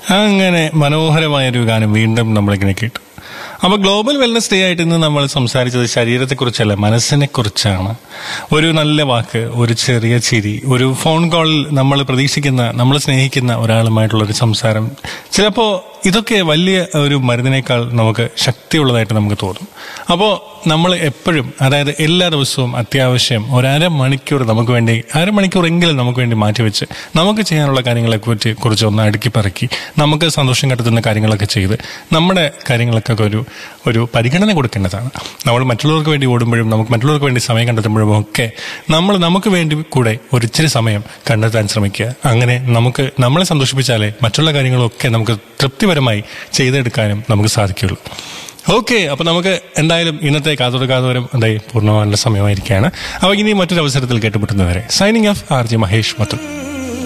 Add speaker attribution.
Speaker 1: അങ്ങനെ മനോഹരമായൊരു ഗാനം വീണ്ടും നമ്മളിങ്ങനെ കേട്ടു അപ്പൊ ഗ്ലോബൽ വെൽനസ് ഡേ ആയിട്ട് ഇന്ന് നമ്മൾ സംസാരിച്ചത് ശരീരത്തെക്കുറിച്ചല്ല മനസ്സിനെ കുറിച്ചാണ് ഒരു നല്ല വാക്ക് ഒരു ചെറിയ ചിരി ഒരു ഫോൺ കോളിൽ നമ്മൾ പ്രതീക്ഷിക്കുന്ന നമ്മൾ സ്നേഹിക്കുന്ന ഒരാളുമായിട്ടുള്ള ഒരു സംസാരം ചിലപ്പോൾ ഇതൊക്കെ വലിയ ഒരു മരുന്നിനേക്കാൾ നമുക്ക് ശക്തിയുള്ളതായിട്ട് നമുക്ക് തോന്നും അപ്പോൾ നമ്മൾ എപ്പോഴും അതായത് എല്ലാ ദിവസവും അത്യാവശ്യം ഒരു അരമണിക്കൂർ നമുക്ക് വേണ്ടി അരമണിക്കൂറെങ്കിലും നമുക്ക് വേണ്ടി മാറ്റിവെച്ച് നമുക്ക് ചെയ്യാനുള്ള കാര്യങ്ങളെ കുറിച്ച് കുറിച്ച് ഒന്ന് അടുക്കി പറക്കി നമുക്ക് സന്തോഷം കണ്ടെത്തുന്ന കാര്യങ്ങളൊക്കെ ചെയ്ത് നമ്മുടെ കാര്യങ്ങളൊക്കെ ഒരു ഒരു പരിഗണന കൊടുക്കേണ്ടതാണ് നമ്മൾ മറ്റുള്ളവർക്ക് വേണ്ടി ഓടുമ്പോഴും നമുക്ക് മറ്റുള്ളവർക്ക് വേണ്ടി സമയം കണ്ടെത്തുമ്പോഴും ഒക്കെ നമ്മൾ നമുക്ക് വേണ്ടി കൂടെ ഒരു ഇച്ചിരി സമയം കണ്ടെത്താൻ ശ്രമിക്കുക അങ്ങനെ നമുക്ക് നമ്മളെ സന്തോഷിപ്പിച്ചാലേ മറ്റുള്ള കാര്യങ്ങളൊക്കെ നമുക്ക് തൃപ്തിപരമായി ചെയ്തെടുക്കാനും നമുക്ക് സാധിക്കുകയുള്ളൂ ഓക്കെ അപ്പൊ നമുക്ക് എന്തായാലും ഇന്നത്തെ കാതോട് കാതോരം എന്തായി പൂർണ്ണമാനുള്ള സമയമായിരിക്കുകയാണ് അപ്പൊ ഇനി മറ്റൊരു അവസരത്തിൽ കേട്ടുമുട്ടുന്നവരെ signing off R G Mahesh മത്തും